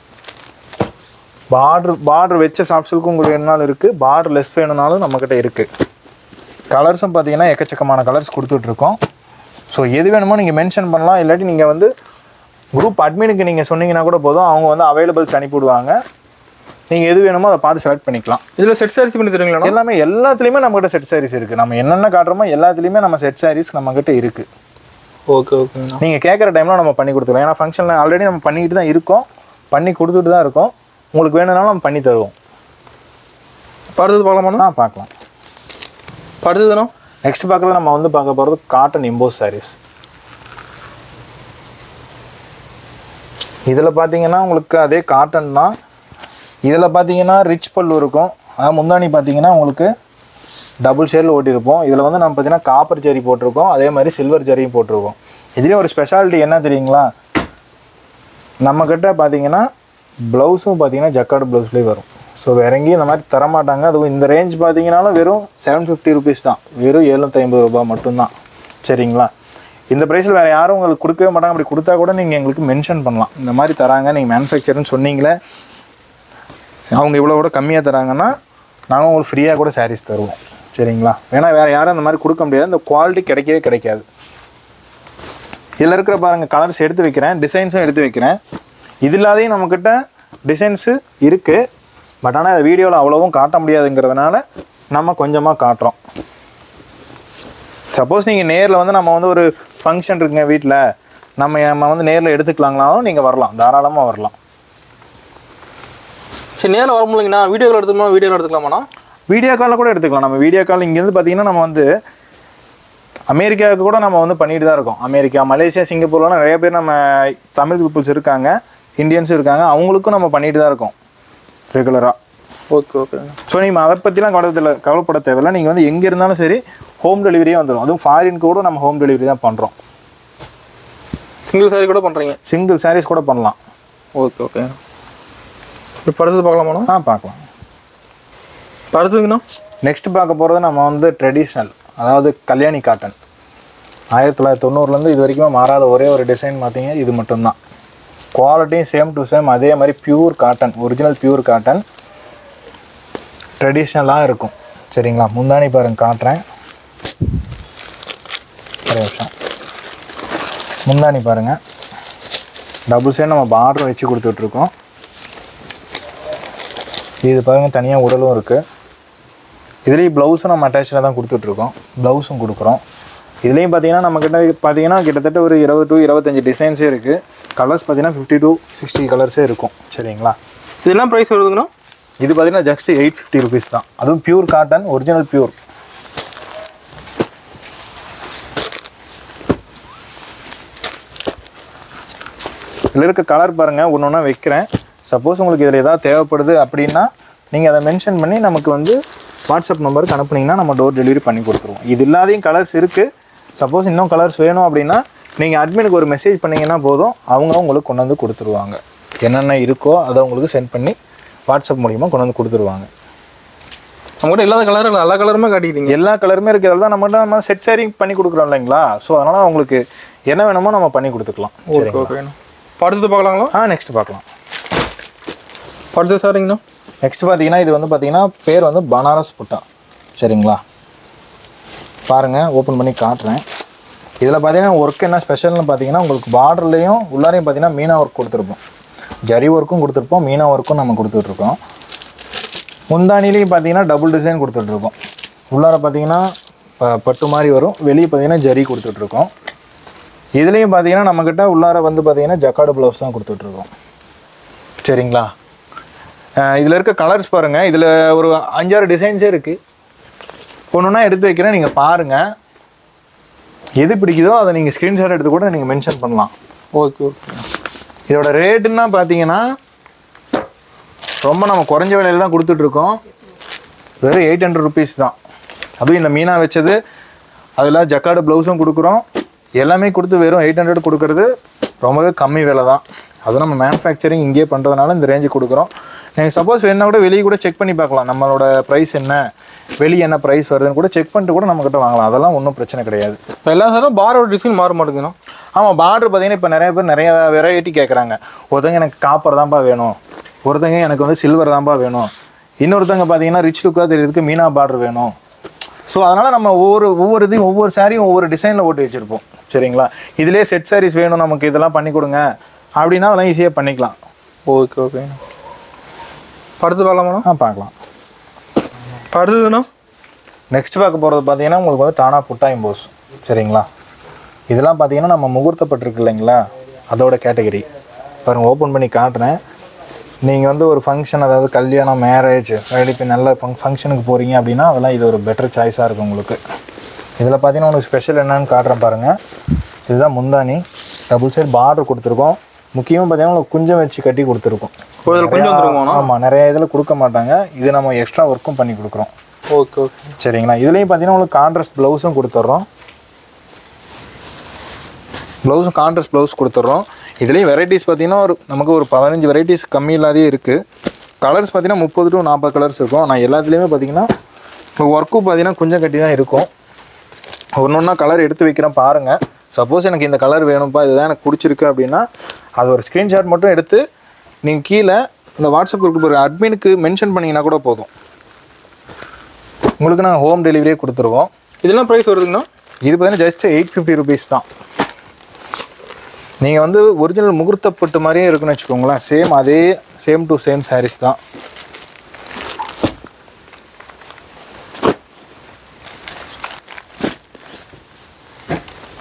பார்டர் பார்டர் வச்ச சாஃப்ட் சில்க்கும் உங்களுக்கு வேணுனாலும் இருக்குது பார்டர் லெஸ் வேணும்னாலும் நம்மக்கிட்ட இருக்குது கலர்ஸும் பார்த்தீங்கன்னா எக்கச்சக்கமான கலர்ஸ் கொடுத்துட்ருக்கோம் ஸோ எது வேணுமோ நீங்கள் மென்ஷன் பண்ணலாம் இல்லாட்டி நீங்கள் வந்து குரூப் அட்மினுக்கு நீங்கள் சொன்னீங்கன்னா கூட போதும் அவங்க வந்து அவைலபிள்ஸ் அனுப்பிவிடுவாங்க நீங்கள் எது வேணுமோ அதை பார்த்து செலக்ட் பண்ணிக்கலாம் இதில் செட் சாரீஸ் பண்ணி தருவீங்களாண்ணா எல்லாமே எல்லாத்துலேயுமே நம்மகிட்ட செட் சாரீஸ் இருக்குது நம்ம என்னென்ன காட்டுறோமோ எல்லாத்துலேயுமே நம்ம செட் சாரீஸ் நம்மக்கிட்ட இருக்குது ஓகே ஓகேங்கண்ணா நீங்கள் கேட்குற டைமில் நம்ம பண்ணி கொடுத்துருவோம் ஏன்னா ஃபங்க்ஷனில் ஆல்ரெடி நம்ம பண்ணிக்கிட்டு தான் இருக்கோம் பண்ணி கொடுத்துட்டு தான் இருக்கோம் உங்களுக்கு வேணும்னாலும் நம்ம பண்ணி தருவோம் இப்போ அடுத்தது பார்க்கலாமாண்ணா ஆ பார்க்கலாம் இப்போ அடுத்ததுண்ணா நெக்ஸ்ட் பார்க்குறது நம்ம வந்து பார்க்க போகிறது காட்டன் இம்போஸ் சாரீஸ் இதில் பார்த்தீங்கன்னா உங்களுக்கு அதே காட்டன் தான் இதில் பார்த்தீங்கன்னா ரிச் பல்லு இருக்கும் அதாவது முந்தானி பார்த்தீங்கன்னா உங்களுக்கு டபுள் ஷேடில் ஓட்டியிருப்போம் இதில் வந்து நம்ம பார்த்தீங்கன்னா காப்பர் ஜரி போட்டிருக்கோம் அதே மாதிரி சில்வர் ஜரியும் போட்டிருக்கோம் இதுலேயும் ஒரு ஸ்பெஷாலிட்டி என்ன தெரியுங்களா நம்மக்கிட்ட பார்த்தீங்கன்னா ப்ளவுஸும் பார்த்தீங்கன்னா ஜக்கார்டு ப்ளவுஸ்லேயே வரும் ஸோ வேற எங்கேயும் இந்த மாதிரி தரமாட்டாங்க அதுவும் இந்த ரேஞ்ச் பார்த்தீங்கன்னாலும் வெறும் செவன் ஃபிஃப்டி ருபீஸ் தான் வெறும் எழுநூற்றி ஐம்பது ரூபாய் மட்டும்தான் சரிங்களா இந்த ப்ரைஸில் வேறு யாரும் உங்களுக்கு கொடுக்கவே மாட்டாங்க அப்படி கொடுத்தா கூட நீங்கள் எங்களுக்கு மென்ஷன் பண்ணலாம் இந்த மாதிரி தராங்க நீங்கள் மேனுஃபேக்சர்னு சொன்னீங்களே அவங்க இவ்வளோ கூட கம்மியாக தராங்கன்னா நாங்கள் உங்களுக்கு ஃப்ரீயாக கூட சாரீஸ் தருவோம் சரிங்களா ஏன்னா வேறு யாரும் அந்த மாதிரி கொடுக்க முடியாது இந்த குவாலிட்டி கிடைக்கவே கிடைக்காது இதில் இருக்கிற பாருங்கள் கலர்ஸ் எடுத்து வைக்கிறேன் டிசைன்ஸும் எடுத்து வைக்கிறேன் இது இல்லாதையும் நம்மக்கிட்ட டிசைன்ஸு இருக்குது பட் ஆனால் இந்த வீடியோவில் அவ்வளோவும் காட்ட முடியாதுங்கிறதுனால நம்ம கொஞ்சமாக காட்டுறோம் சப்போஸ் நீங்கள் நேரில் வந்து நம்ம வந்து ஒரு ஃபங்க்ஷன் இருக்குங்க வீட்டில் நம்ம நம்ம வந்து நேரில் எடுத்துக்கலாங்களாலும் நீங்கள் வரலாம் தாராளமாக வரலாம் சரி நேரில் வர முடியலங்கண்ணா வீடியோ கால் எடுத்துக்கணும் வீடியோ கால் எடுத்துக்கலாமாண்ணா வீடியோ காலில் கூட எடுத்துக்கலாம் நம்ம வீடியோ கால் இங்கேருந்து பார்த்தீங்கன்னா நம்ம வந்து அமெரிக்காவுக்கு கூட நம்ம வந்து பண்ணிட்டு தான் இருக்கோம் அமெரிக்கா மலேசியா சிங்கப்பூர்லாம் நிறைய பேர் நம்ம தமிழ் பீப்புள்ஸ் இருக்காங்க இந்தியன்ஸ் இருக்காங்க அவங்களுக்கும் நம்ம பண்ணிட்டு தான் இருக்கோம் ரெகுலராக ஓகே ஓகேண்ணா ஸோ நீங்கள் அதை பற்றிலாம் கவலை கவலைப்பட தேவையில்ல நீங்கள் வந்து எங்கே இருந்தாலும் சரி ஹோம் டெலிவரியே வந்துடும் அதுவும் ஃபாரினுக்கு கூட நம்ம ஹோம் டெலிவரி தான் பண்ணுறோம் சிங்கிள் சாரி கூட பண்ணுறீங்க சிங்கிள் சாரீஸ் கூட பண்ணலாம் ஓகே ஓகே இப்போ அடுத்தது பார்க்கலாமாண்ணா ஆ பார்க்கலாம் இப்போ அடுத்ததுங்கண்ணா நெக்ஸ்ட் பார்க்க போகிறது நம்ம வந்து ட்ரெடிஷ்னல் அதாவது கல்யாணி காட்டன் ஆயிரத்தி தொள்ளாயிரத்தி தொண்ணூறுலேருந்து இது வரைக்கும் மாறாத ஒரே ஒரு டிசைன் பார்த்தீங்க இது மட்டும்தான் குவாலிட்டியும் சேம் டு சேம் அதே மாதிரி pure cotton original pure cotton ட்ரெடிஷ்னலாக இருக்கும் சரிங்களா முந்தானி பாருங்க காட்டுறேன் ஒரு நிமிஷம் முந்தானி பாருங்கள் டபுள் சைடு நம்ம பார்டர் வச்சு கொடுத்துட்ருக்கோம் இது பாருங்கள் தனியாக உடலும் இருக்குது இதுலேயும் ப்ளவுஸும் நம்ம அட்டாச்சாக தான் கொடுத்துட்ருக்கோம் ப்ளவுஸும் கொடுக்குறோம் இதுலேயும் பார்த்தீங்கன்னா நம்மக்கிட்ட பார்த்தீங்கன்னா கிட்டத்தட்ட ஒரு இருபது டு இருபத்தஞ்சி டிசைன்ஸே இருக்குது கலர்ஸ் பார்த்தீங்கன்னா ஃபிஃப்டி டு சிக்ஸ்டி கலர்ஸே இருக்கும் சரிங்களா இதெல்லாம் ப்ரைஸ் வருதுங்கண்ணா இது பார்த்தீங்கன்னா ஜஸ்ட் எயிட் ஃபிஃப்டி ருபீஸ் தான் அதுவும் பியூர் காட்டன் ஒரிஜினல் பியூர் இதில் இருக்க கலர் பாருங்கள் ஒன்று ஒன்றா வைக்கிறேன் சப்போஸ் உங்களுக்கு இதில் ஏதாவது தேவைப்படுது அப்படின்னா நீங்கள் அதை மென்ஷன் பண்ணி நமக்கு வந்து வாட்ஸ்அப் நம்பருக்கு அனுப்புனீங்கன்னா நம்ம டோர் டெலிவரி பண்ணி கொடுத்துருவோம் இது இல்லாதையும் கலர்ஸ் இருக்குது சப்போஸ் இன்னும் கலர்ஸ் வேணும் அப்படின்னா நீங்கள் அட்மினுக்கு ஒரு மெசேஜ் பண்ணீங்கன்னா போதும் அவங்க உங்களுக்கு கொண்டு வந்து கொடுத்துருவாங்க என்னென்ன இருக்கோ அதை உங்களுக்கு சென்ட் பண்ணி வாட்ஸ்அப் மூலியமாக கொண்டு வந்து கொடுத்துருவாங்க நம்மகிட்ட இல்லாத கலர் எல்லா கலருமே காட்டிக்கிறீங்க எல்லா கலருமே இருக்கிறதால தான் நம்மகிட்ட நம்ம செட் சேரிங் பண்ணி கொடுக்குறோம் இல்லைங்களா ஸோ அதனால் உங்களுக்கு என்ன வேணுமோ நம்ம பண்ணி கொடுத்துக்கலாம் ஓகே சரிங்களா ஓகேண்ணா இப்போ அடுத்தது பார்க்கலாங்களா ஆ நெக்ஸ்ட் பார்க்கலாம் இப்போ அடுத்தது சாரிங்கண்ணா நெக்ஸ்ட் பார்த்தீங்கன்னா இது வந்து பார்த்தீங்கன்னா பேர் வந்து பனாரஸ் புட்டா சரிங்களா பாருங்கள் ஓப்பன் பண்ணி காட்டுறேன் இதில் பார்த்தீங்கன்னா ஒர்க் என்ன ஸ்பெஷல்னு பார்த்தீங்கன்னா உங்களுக்கு பார்டர்லேயும் உள்ளாரையும் பார்த்தீங்கன்னா மீனா ஒர்க் கொடுத்துருப்போம் ஜரி ஒர்க்கும் கொடுத்துருப்போம் மீனா ஒர்க்கும் நம்ம கொடுத்துட்ருக்கோம் முந்தானிலையும் பார்த்தீங்கன்னா டபுள் டிசைன் கொடுத்துட்ருக்கோம் உள்ளார பார்த்தீங்கன்னா ப- பட்டு மாதிரி வரும் வெளியே பார்த்தீங்கன்னா ஜரி கொடுத்துட்ருக்கோம் இதுலேயும் பார்த்தீங்கன்னா நம்மக்கிட்ட உள்ளார வந்து பார்த்தீங்கன்னா ஜக்காடு ப்ளவுஸ் தான் கொடுத்துட்ருக்கோம் சரிங்களா இதில் இருக்க கலர்ஸ் பாருங்கள் இதில் ஒரு அஞ்சாறு டிசைன்ஸே இருக்குது ஒன்று ஒன்றா எடுத்து வைக்கிறேன் நீங்கள் பாருங்கள் எது பிடிக்குதோ அதை நீங்கள் ஸ்க்ரீன்ஷாட் எடுத்து கூட நீங்கள் மென்ஷன் பண்ணலாம் ஓகே ஓகே இதோட ரேட்டுன்னா பார்த்தீங்கன்னா ரொம்ப நம்ம குறைஞ்ச விலையில தான் கொடுத்துட்ருக்கோம் வெறும் எயிட் ஹண்ட்ரட் ருபீஸ் தான் அதுவும் இந்த மீனா வச்சது அதில் ஜக்காடு ப்ளவுஸும் கொடுக்குறோம் எல்லாமே கொடுத்து வெறும் எயிட் ஹண்ட்ரட் கொடுக்கறது ரொம்பவே கம்மி விலை தான் அதுவும் நம்ம மேனுஃபேக்சரிங் இங்கேயே பண்ணுறதுனால இந்த ரேஞ்சு கொடுக்குறோம் நீங்கள் சப்போஸ் வேணா கூட வெளியே கூட செக் பண்ணி பார்க்கலாம் நம்மளோட ப்ரைஸ் என்ன வெளியே என்ன ப்ரைஸ் வருதுன்னு கூட செக் பண்ணிட்டு கூட நம்மக்கிட்ட வாங்கலாம் அதெல்லாம் ஒன்றும் பிரச்சனை கிடையாது இப்போ எல்லா சாரும் பாரோட டிசைன் மாற மாட்டேங்குதுண்ணா ஆமாம் பார்டர் பார்த்தீங்கன்னா இப்போ நிறைய பேர் நிறைய வெரைட்டி கேட்குறாங்க ஒருத்தங்க எனக்கு காப்பர் தான்ப்பா வேணும் ஒருத்தங்க எனக்கு வந்து சில்வர் தான்ப்பா வேணும் இன்னொருத்தங்க பார்த்தீங்கன்னா ரிச் லுக்காக தெரியறதுக்கு மீனா பார்டர் வேணும் ஸோ அதனால் நம்ம ஒவ்வொரு ஒவ்வொரு இதையும் ஒவ்வொரு சாரியும் ஒவ்வொரு டிசைனில் ஓட்டி வச்சுருப்போம் சரிங்களா இதிலே செட் சாரீஸ் வேணும் நமக்கு இதெல்லாம் பண்ணி கொடுங்க அப்படின்னா அதெல்லாம் ஈஸியாக பண்ணிக்கலாம் ஓகே ஓகேண்ணா இப்போ அடுத்து பார்க்கலாமாண்ணா ஆ பார்க்கலாம் இப்போ அடுத்ததுண்ணா நெக்ஸ்ட் பார்க்க போகிறது பார்த்தீங்கன்னா உங்களுக்கு வந்து டானா புட்டா இம்போஸ் சரிங்களா இதெல்லாம் பார்த்தீங்கன்னா நம்ம முகூர்த்தப்பட்டிருக்கு இல்லைங்களா அதோட கேட்டகரி பாருங்கள் ஓப்பன் பண்ணி காட்டுறேன் நீங்கள் வந்து ஒரு ஃபங்க்ஷன் அதாவது கல்யாணம் மேரேஜ் இப்போ நல்ல ஃபங்க்ஷனுக்கு போகிறீங்க அப்படின்னா அதெல்லாம் இது ஒரு பெட்டர் சாய்ஸாக இருக்கும் உங்களுக்கு இதில் பார்த்தீங்கன்னா உங்களுக்கு ஸ்பெஷல் என்னன்னு காட்டுறேன் பாருங்கள் இதுதான் முந்தானி டபுள் சைடு பார்டர் கொடுத்துருக்கோம் முக்கியமாக பார்த்தீங்கன்னா உங்களுக்கு குஞ்சம் வச்சு கட்டி கொடுத்துருக்கோம் ஓ, இதுல குஞ்சம் வந்துருக்குமாண்ணா? ஆமாம் நிறைய இதில் கொடுக்க மாட்டாங்க இது நம்ம எக்ஸ்ட்ரா ஒர்க்கும் பண்ணி கொடுக்குறோம் ஓகே ஓகே சரிங்களா இதுலேயும் பார்த்தீங்கன்னா உங்களுக்கு கான்ட்ராஸ்ட் ப்ளவுஸும் கொடுத்துட்றோம் ப்ளவுஸும் கான்ட்ராஸ்ட் ப்ளவுஸ் கொடுத்துட்றோம் இதுலேயும் வெரைட்டிஸ் பார்த்தீங்கன்னா ஒரு நமக்கு ஒரு பதினஞ்சு வெரைட்டிஸ் கம்மி இல்லாதே இருக்குது கலர்ஸ் பார்த்தீங்கன்னா முப்பது டு நாற்பது கலர்ஸ் இருக்கும் நான் எல்லாத்துலேயுமே பார்த்தீங்கன்னா இப்போ ஒர்க்கும் பார்த்தீங்கன்னா கொஞ்சம் கட்டி தான் இருக்கும் ஒன்று ஒன்றா கலர் எடுத்து வைக்கிறேன் பாருங்கள் சப்போஸ் எனக்கு இந்த கலர் வேணும்ப்பா இதுதான் எனக்கு பிடிச்சிருக்கு அப்படின்னா அது ஒரு ஸ்க்ரீன்ஷாட் மட்டும் எடுத்து நீங்கள் கீழே இந்த வாட்ஸ்அப் குரூப் ஒரு அட்மினுக்கு மென்ஷன் பண்ணிங்கன்னா கூட போதும் உங்களுக்கு நாங்கள் ஹோம் டெலிவரியே கொடுத்துருவோம் இதெல்லாம் ப்ரைஸ் வருதுங்கண்ணா இது பார்த்தீங்கன்னா ஜஸ்ட் எயிட் ஃபிஃப்டி ருபீஸ் தான் நீங்கள் வந்து ஒரிஜினல் முகூர்த்தப்பட்டு மாதிரியே இருக்குன்னு வச்சுக்கோங்களேன் சேம் அதே சேம் டு சேம் சாரீஸ் தான்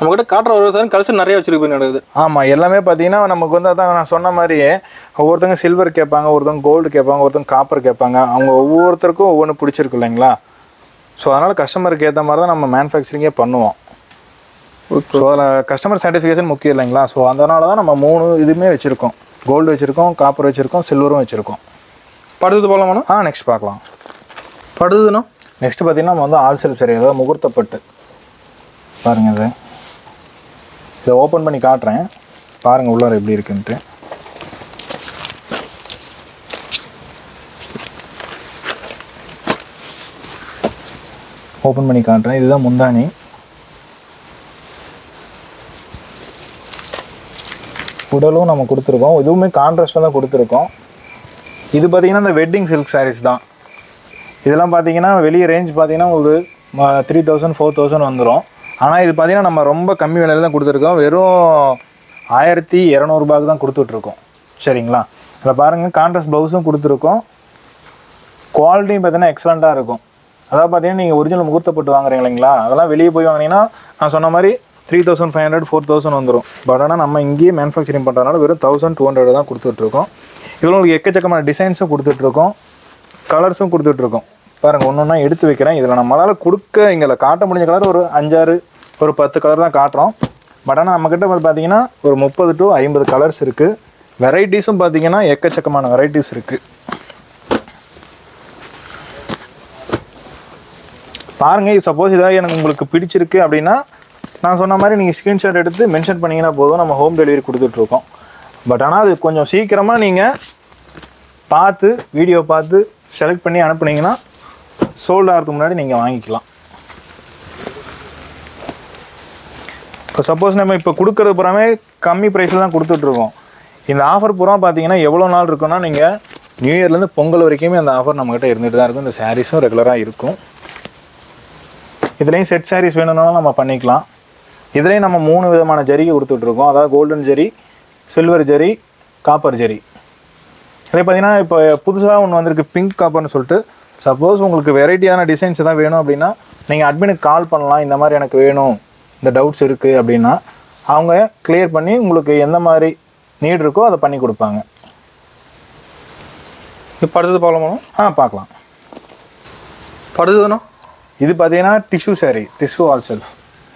நம்ம கிட்ட காட்டுற ஒரு சார் கலெக்ஷன் நிறைய வச்சிருப்பீங்க நடக்குது ஆமாம் எல்லாமே பார்த்தீங்கன்னா நமக்கு வந்து அதான் நான் சொன்ன மாதிரியே ஒவ்வொருத்தங்க சில்வர் கேட்பாங்க ஒருத்தவங்க கோல்டு கேட்பாங்க ஒருத்தவங்க காப்பர் கேட்பாங்க அவங்க ஒவ்வொருத்தருக்கும் ஒவ்வொன்று பிடிச்சிருக்கு இல்லைங்களா ஸோ அதனால் கஸ்டமருக்கு ஏற்ற மாதிரி தான் நம்ம மேனுஃபேக்சரிங்கே பண்ணுவோம் ஸோ அதில் கஸ்டமர் சாட்டிஸ்ஃபேக்ஷன் முக்கியம் இல்லைங்களா ஸோ அதனால தான் நம்ம மூணு இதுவுமே வச்சுருக்கோம் கோல்டு வச்சுருக்கோம் காப்பர் வச்சுருக்கோம் சில்வரும் வச்சுருக்கோம் படுது போகலாமாண்ணா ஆ நெக்ஸ்ட் பார்க்கலாம் படுதுண்ணா நெக்ஸ்ட் பார்த்தீங்கன்னா நம்ம வந்து ஆல் செல்ஃப் சரி அதாவது முகூர்த்தப்பட்டு பாருங்க இது இதை ஓப்பன் பண்ணி காட்டுறேன் பாருங்க உள்ளார எப்படி இருக்குன்ட்டு ஓப்பன் பண்ணி காட்டுறேன் இதுதான் முந்தானி உடலும் நம்ம கொடுத்துருக்கோம் இதுவுமே கான்ட்ராஸ்டில் தான் கொடுத்துருக்கோம் இது பார்த்தீங்கன்னா இந்த வெட்டிங் சில்க் sarees தான் இதெல்லாம் பார்த்தீங்கன்னா வெளியே ரேஞ்ச் பார்த்தீங்கன்னா ஒரு த்ரீ தௌசண்ட் ஃபோர் தௌசண்ட் வந்துடும் ஆனால் இது பார்த்தீங்கன்னா நம்ம ரொம்ப கம்மி விலையில தான் கொடுத்துருக்கோம் வெறும் ஆயிரத்தி இரநூறுபாக்கு தான் கொடுத்துட்ருக்கோம் சரிங்களா இதில் பாருங்கள் கான்ட்ராஸ்ட் ப்ளவுஸும் கொடுத்துருக்கோம் குவாலிட்டியும் பார்த்தீங்கன்னா எக்ஸலண்ட்டாக இருக்கும் அதாவது பார்த்தீங்கன்னா நீங்கள் ஒரிஜினல் முகூர்த்தப்பட்டு வாங்குறீங்க இல்லைங்களா அதெல்லாம் வெளியே போய் வாங்கினீங்கன்னா நான் சொன்ன மாதிரி three thousand five hundred four thousand வந்துடும் பட் ஆனால் நம்ம இங்கேயே மேனுஃபேக்சரிங் பண்ணுறதுனால வெறும் தௌசண்ட் டூ ஹண்ட்ரட் தான் கொடுத்துட்ருக்கோம் இதில் உங்களுக்கு எக்கச்சக்கமான டிசைன்ஸும் கொடுத்துட்ருக்கோம் கலர்ஸும் கொடுத்துட்ருக்கோம் பாருங்கள் ஒன்று ஒன்றா எடுத்து வைக்கிறேன் இதில் நம்மளால் கொடுக்க இங்கே காட்ட முடிஞ்ச கலர் ஒரு அஞ்சாறு ஒரு பத்து கலர் தான் காட்டுறோம் பட் ஆனால் நம்மக்கிட்ட வந்து பார்த்தீங்கன்னா ஒரு முப்பது டு ஐம்பது கலர்ஸ் இருக்குது வெரைட்டிஸும் பார்த்தீங்கன்னா எக்கச்சக்கமான வெரைட்டிஸ் இருக்குது பாருங்க சப்போஸ் ஏதாவது எனக்கு உங்களுக்கு பிடிச்சிருக்கு அப்படின்னா நான் சொன்ன மாதிரி நீங்கள் ஸ்க்ரீன்ஷாட் எடுத்து மென்ஷன் பண்ணிங்கன்னா போதும் நம்ம ஹோம் டெலிவரி கொடுத்துட்ருக்கோம் பட் ஆனால் அது கொஞ்சம் சீக்கிரமாக நீங்கள் பார்த்து வீடியோ பார்த்து செலக்ட் பண்ணி அனுப்புனீங்கன்னா சோல்ட் ஆகிறதுக்கு முன்னாடி நீங்கள் வாங்கிக்கலாம் இப்போ சப்போஸ் நம்ம இப்போ கொடுக்கறது புறாமே கம்மி ப்ரைஸில் தான் கொடுத்துட்ருக்கோம் இந்த ஆஃபர் பூரா பார்த்தீங்கன்னா எவ்வளோ நாள் இருக்குன்னா நீங்கள் நியூ இயர்லேருந்து பொங்கல் வரைக்குமே அந்த ஆஃபர் நம்மக்கிட்ட இருந்துகிட்டு தான் இருக்கும் இந்த சாரீஸும் ரெகுலராக இருக்கும் இதுலேயும் செட் சாரீஸ் வேணும்னாலும் நம்ம பண்ணிக்கலாம் இதுலேயும் நம்ம மூணு விதமான ஜரிகை கொடுத்துட்ருக்கோம் அதாவது golden zari silver zari copper zari இதே பார்த்தீங்கன்னா இப்போ புதுசாக ஒன்று வந்திருக்கு பிங்க் காப்பர்னு சொல்லிட்டு சப்போஸ் உங்களுக்கு வெரைட்டியான டிசைன்ஸ் எதாவது வேணும் அப்படின்னா நீங்கள் அட்மினுக்கு கால் பண்ணலாம் இந்த மாதிரி எனக்கு வேணும் இந்த டவுட்ஸ் இருக்குது அப்படின்னா அவங்க கிளியர் பண்ணி உங்களுக்கு எந்த மாதிரி நீட் இருக்கோ அதை பண்ணி கொடுப்பாங்க இப்போ அடுத்தது போகலாமாண்ணா ஆ பார்க்கலாம் படுதுண்ணா இது பார்த்தீங்கன்னா tissue saree tissue all self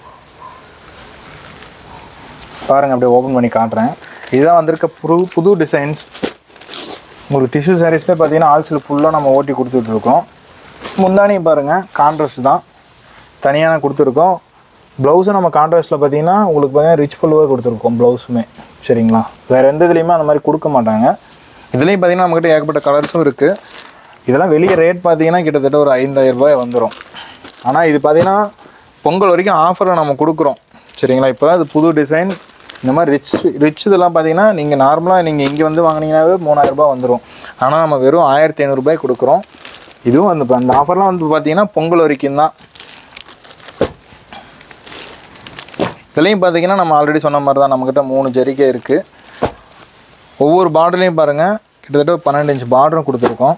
பாருங்க அப்படியே ஓப்பன் பண்ணி காட்டுறேன் இதுதான் வந்திருக்க புது புது டிசைன்ஸ் உங்களுக்கு டிஷ்யூ சாரீஸ்லேயே பார்த்தீங்கன்னா ஆல் செல்ஃப் ஃபுல்லாக நம்ம ஓட்டி கொடுத்துட்ருக்கோம் முந்தானி பாருங்கள் கான்ட்ராஸ்ட் தான் தனியாக கொடுத்துருக்கோம் ப்ளவுஸும் நம்ம கான்ட்ராஸ்ட்டில் பார்த்தீங்கன்னா உங்களுக்கு பார்த்தீங்கன்னா ரிச் பல்லுவாக கொடுத்துருக்கோம் ப்ளவுஸுமே சரிங்களா வேறு எந்த இதுலேயுமே அந்த மாதிரி கொடுக்க மாட்டாங்க இதுலேயும் பார்த்தீங்கன்னா நம்மக்கிட்ட ஏகப்பட்ட கலர்ஸும் இருக்குது இதெல்லாம் வெளியே ரேட் பார்த்தீங்கன்னா கிட்டத்தட்ட ஒரு ஐந்தாயிரம் ரூபாய் வந்துடும் ஆனால் இது பார்த்தீங்கன்னா பொங்கல் வரைக்கும் ஆஃபரில் நம்ம கொடுக்குறோம் சரிங்களா இப்போ தான் இது புது டிசைன் இந்த மாதிரி ரிச் ரிச் இதெல்லாம் பார்த்தீங்கன்னா நீங்கள் நார்மலாக நீங்கள் இங்கே வந்து வாங்கினீங்கன்னாவே மூணாயிரம் ரூபாய் வந்துடும் ஆனால் நம்ம வெறும் ஆயிரத்தி ஐநூறுரூபாய் கொடுக்குறோம் இதுவும் அந்த அந்த ஆஃபர்லாம் வந்து பார்த்தீங்கன்னா பொங்கல் வரைக்கும் தான் இதுலேயும் பார்த்தீங்கன்னா நம்ம ஆல்ரெடி சொன்ன மாதிரி தான் நம்மக்கிட்ட மூணு ஜரிகை இருக்குது ஒவ்வொரு பார்டர்லையும் பாருங்கள் கிட்டத்தட்ட ஒரு பன்னெண்டு இன்ச் பார்டரும் கொடுத்துருக்கோம்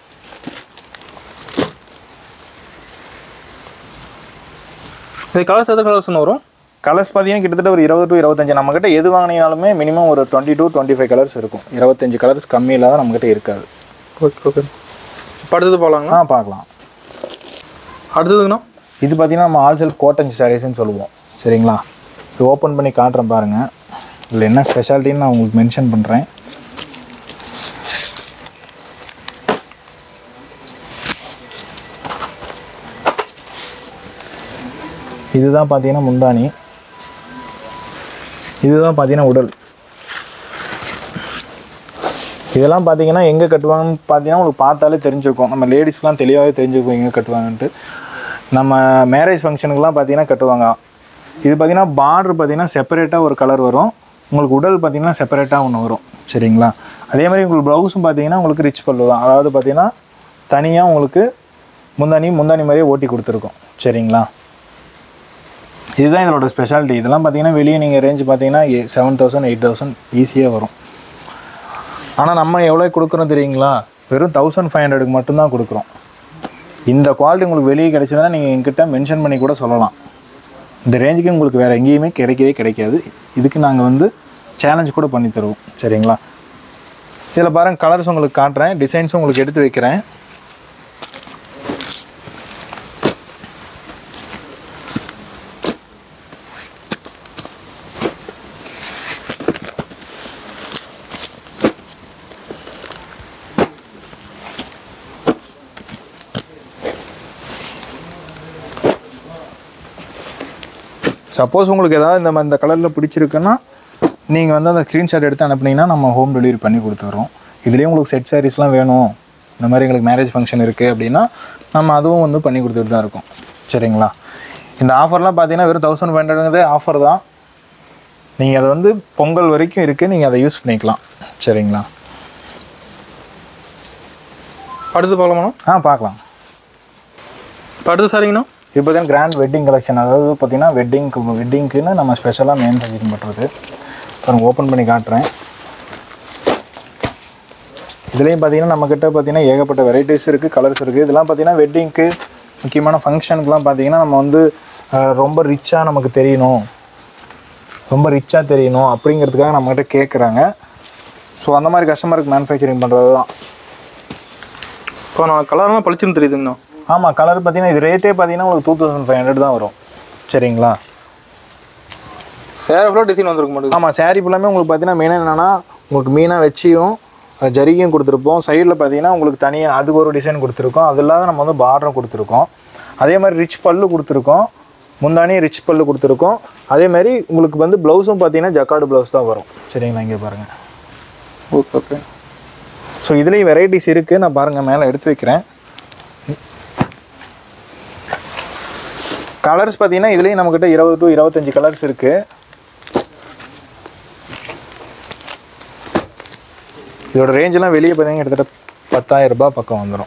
இது கலர்ஸ் எத்தனை கலர்ஸ்னு வரும் கலர்ஸ் பார்த்தீங்கன்னா கிட்டத்தட்ட ஒரு இருபது டு இருபத்தஞ்சு நம்மக்கிட்ட எது வாங்கினாலுமே மினிமம் ஒரு twenty to twenty five colours இருக்கும் இருபத்தஞ்சு கலர்ஸ் கம்மியில் தான் நம்மக்கிட்ட இருக்காது ஓகே ஓகே இப்போ அடுத்தது போகலாங்கண்ணா ஆ பார்க்கலாம் அடுத்ததுங்கண்ணா இது பார்த்தீங்கன்னா நம்ம ஆல் செல்ஃப் கோட்டஞ்சி சாரீஸ்னு சொல்லுவோம் சரிங்களா இது ஓப்பன் பண்ணி காட்டுறேன் பாருங்கள் இதில் என்ன ஸ்பெஷாலிட்டின்னு நான் உங்களுக்கு மென்ஷன் பண்ணுறேன் இதுதான் பார்த்தீங்கன்னா முந்தானி இதுதான் பார்த்தீங்கன்னா உடல் இதெல்லாம் பார்த்தீங்கன்னா எங்கே கட்டுவாங்கன்னு பார்த்தீங்கன்னா உங்களுக்கு பார்த்தாலே தெரிஞ்சிருக்கும் நம்ம லேடிஸ்லாம் தெளிவாகவே தெரிஞ்சிருக்கும் எங்கே கட்டுவாங்கன்ட்டு நம்ம மேரேஜ் ஃபங்க்ஷனுக்குலாம் பார்த்தீங்கன்னா கட்டுவாங்க இது பார்த்தீங்கன்னா பார்டர் பார்த்தீங்கன்னா செப்பரேட்டாக ஒரு கலர் வரும் உங்களுக்கு உடல் பார்த்தீங்கன்னா செப்பரேட்டாக ஒன்று வரும் சரிங்களா அதே மாதிரி உங்களுக்கு ப்ளவுஸும் பார்த்தீங்கன்னா உங்களுக்கு ரிச் பல்லு தான் அதாவது பார்த்தீங்கன்னா தனியாக உங்களுக்கு முந்தானி முந்தானி மாதிரியே ஓட்டி கொடுத்துருக்கோம் சரிங்களா இதுதான் இதோட ஸ்பெஷாலிட்டி இதெல்லாம் பார்த்தீங்கன்னா வெளியே நீங்கள் ரேஞ்ச் பார்த்தீங்கன்னா செவன் தௌசண்ட் எயிட் தௌசண்ட் ஈஸியாக வரும் ஆனால் நம்ம எவ்வளோ கொடுக்குறோம் தெரியுங்களா வெறும் தௌசண்ட் ஃபைவ் ஹண்ட்ரடுக்கு மட்டும்தான் கொடுக்குறோம் இந்த குவாலிட்டி உங்களுக்கு வெளியே கிடைச்சதுன்னா நீங்கள் எங்கிட்ட மென்ஷன் பண்ணி கூட சொல்லலாம் இந்த ரேஞ்சுக்கு உங்களுக்கு வேறு எங்கேயுமே கிடைக்கவே கிடைக்காது இதுக்கு நாங்கள் வந்து சேலஞ்ச் கூட பண்ணி தருவோம் சரிங்களா இதில் பாருங்கள் கலர்ஸ் உங்களுக்கு காட்டுறேன் டிசைன்ஸும் உங்களுக்கு எடுத்து வைக்கிறேன் சப்போஸ் உங்களுக்கு ஏதாவது இந்த மாதிரி இந்த கலரில் பிடிச்சிருக்குன்னா நீங்கள் வந்து அந்த ஸ்க்ரீன்ஷாட் எடுத்து அனுப்புனீங்கன்னா நம்ம ஹோம் டெலிவரி பண்ணி கொடுத்துட்றோம் இதுலேயும் உங்களுக்கு செட் சாரீஸ்லாம் வேணும் இந்த மாதிரி எங்களுக்கு மேரேஜ் ஃபங்க்ஷன் இருக்குது அப்படின்னா நம்ம அதுவும் வந்து பண்ணி கொடுத்துட்டு தான் இருக்கோம் சரிங்களா இந்த ஆஃபர்லாம் பார்த்தீங்கன்னா வெறும் தௌசண்ட் ஃபைவ் ஹண்ட்ரடுங்கிறதே ஆஃபர் தான் நீங்கள் அதை வந்து பொங்கல் வரைக்கும் இருக்குது நீங்கள் அதை யூஸ் பண்ணிக்கலாம் சரிங்களா அடுத்து பார்க்கலாமா ஆ பார்க்கலாம் இப்போ அடுத்து சாரிங்கண்ணா இப்போ தான் கிராண்ட் வெட்டிங் கலெக்ஷன் அதாவது பார்த்தீங்கன்னா வெட்டிங்க்கு வெட்டிங்க்குன்னு நம்ம ஸ்பெஷலாக மேனுஃபேக்சரிங் பண்ணுறது பாருங்க ஓப்பன் பண்ணி காட்டுறேன் இதுலேயும் பார்த்தீங்கன்னா நம்மக்கிட்ட பார்த்தீங்கன்னா ஏகப்பட்ட வெரைட்டிஸ் இருக்குது கலர்ஸ் இருக்குது இதெல்லாம் பார்த்தீங்கன்னா வெட்டிங்க்கு முக்கியமான ஃபங்க்ஷனுக்குலாம் பார்த்தீங்கன்னா நம்ம வந்து அஹ், ரொம்ப ரிச்சாக நமக்கு தெரியணும் ரொம்ப ரிச்சாக தெரியணும் அப்படிங்கிறதுக்காக நம்மக்கிட்ட கேட்குறாங்க ஸோ அந்த மாதிரி கஸ்டமருக்கு மேனுஃபேக்சரிங் பண்ணுறது தான் இப்போ நான் கலர்லாம் பளிச்சுன்னு தெரியுதுங்கண்ணா ஆமாம் கலர் பார்த்தீங்கன்னா இது ரேட்டே பார்த்தீங்கன்னா உங்களுக்கு டூ தௌசண்ட் ஃபைவ் ஹண்ட்ரட் தான் வரும் சரிங்களா சேரை ஃபுல்லாக டிசைன் வந்திருக்க மாட்டேங்குது ஆமாம் saree ஃபுல்லாமே உங்களுக்கு பார்த்தீங்கன்னா மெயினாக என்னென்னா உங்களுக்கு மீனாக வச்சியும் அஹ், ஜரிகையும் கொடுத்துருப்போம் சைடில் பார்த்தீங்கன்னா உங்களுக்கு தனியாக அதுக்கு ஒரு டிசைன் கொடுத்துருக்கோம் அது இல்லாத நம்ம வந்து பார்டரும் கொடுத்துருக்கோம் அதே மாதிரி ரிச் பல்லு கொடுத்துருக்கோம் முந்தானி ரிச் பல்லு கொடுத்துருக்கோம் அதே மாதிரி உங்களுக்கு வந்து ப்ளவுஸும் பார்த்தீங்கன்னா ஜக்கார்டு ப்ளவுஸ் தான் வரும் சரிங்களா இங்கே பாருங்கள் ஓகே ஓகே ஸோ இதுலேயும் வெரைட்டிஸ் இருக்குது நான் பாருங்கள் மேலே எடுத்து வைக்கிறேன் கலர்ஸ் பார்த்தீங்கன்னா இதுலேயும் நம்மக்கிட்ட இருபது டு இருபத்தஞ்சி கலர்ஸ் இருக்குது இதோட ரேஞ்செலாம் வெளியே பார்த்தீங்கன்னா கிட்டத்தட்ட பத்தாயிரம் ரூபாய் பக்கம் வந்துடும்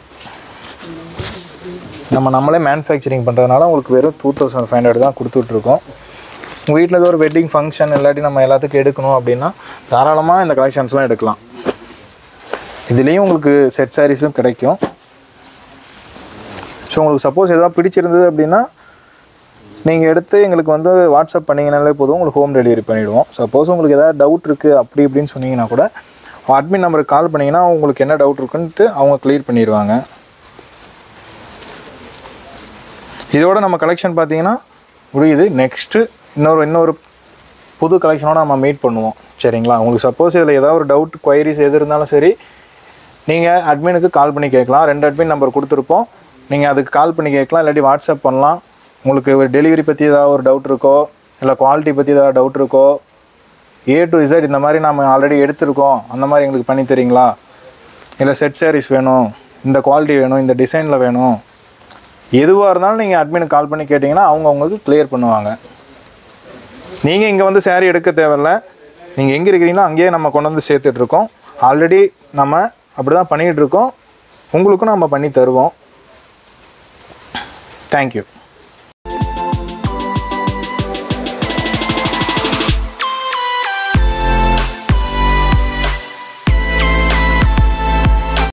நம்ம நம்மளே மேனுஃபேக்சரிங் பண்ணுறதுனால உங்களுக்கு வெறும் டூ தௌசண்ட் ஃபைவ் ஹண்ட்ரட் தான் கொடுத்துட்ருக்கோம் உங்கள் வீட்டில் ஏதோ ஒரு வெட்டிங் ஃபங்க்ஷன் இல்லாட்டி நம்ம எல்லாத்துக்கும் எடுக்கணும் அப்படின்னா தாராளமாக இந்த கலெக்ஷன்ஸ்லாம் எடுக்கலாம் இதுலேயும் உங்களுக்கு செட் சாரீஸும் கிடைக்கும் ஸோ உங்களுக்கு சப்போஸ் எதாவது பிடிச்சிருந்தது அப்படின்னா நீங்கள் எடுத்து எங்களுக்கு வந்து வாட்ஸ்அப் பண்ணிங்கனாலே போதும் உங்களுக்கு ஹோம் டெலிவரி பண்ணிவிடுவோம் சப்போஸ் உங்களுக்கு எதாவது டவுட் இருக்குது அப்படி இப்படின்னு சொன்னீங்கன்னா கூட அட்மின் நம்பருக்கு கால் பண்ணிங்கன்னா உங்களுக்கு என்ன டவுட் இருக்குன்ட்டு அவங்க க்ளியர் பண்ணிடுவாங்க இதோட நம்ம கலெக்ஷன் பார்த்தீங்கன்னா முடியுது நெக்ஸ்ட்டு இன்னொரு இன்னொரு புது கலெக்ஷனோட நம்ம மீட் பண்ணுவோம் சரிங்களா உங்களுக்கு சப்போஸ் இதில் ஏதாவது ஒரு டவுட் கொயரிஸ் எது இருந்தாலும் சரி நீங்கள் அட்மினுக்கு கால் பண்ணி கேட்கலாம் ரெண்டு அட்மின் நம்பர் கொடுத்துருப்போம் நீங்கள் அதுக்கு கால் பண்ணி கேட்கலாம் இல்லாட்டி வாட்ஸ்அப் பண்ணலாம் உங்களுக்கு ஒரு டெலிவரி பற்றி ஏதாவது ஒரு டவுட் இருக்கோ இல்லை குவாலிட்டி பற்றி ஏதாவது டவுட் இருக்கோ ஏ டு இசட் இந்த மாதிரி நம்ம ஆல்ரெடி எடுத்திருக்கோம் அந்த மாதிரி எங்களுக்கு பண்ணி தரீங்களா இல்லை செட் சாரீஸ் வேணும் இந்த குவாலிட்டி வேணும் இந்த டிசைனில் வேணும் எதுவாக இருந்தாலும் நீங்கள் அட்மினுக்கு கால் பண்ணி கேட்டிங்கன்னா அவங்க உங்களுக்கு கிளியர் பண்ணுவாங்க நீங்கள் இங்கே வந்து saree எடுக்க தேவையில்ல நீங்கள் எங்கே இருக்கிறீங்களோ அங்கேயே நம்ம கொண்டு வந்து சேர்த்துட்ருக்கோம் ஆல்ரெடி நம்ம அப்படி தான் பண்ணிகிட்டு இருக்கோம் உங்களுக்கும் நம்ம பண்ணி தருவோம் தேங்க்யூ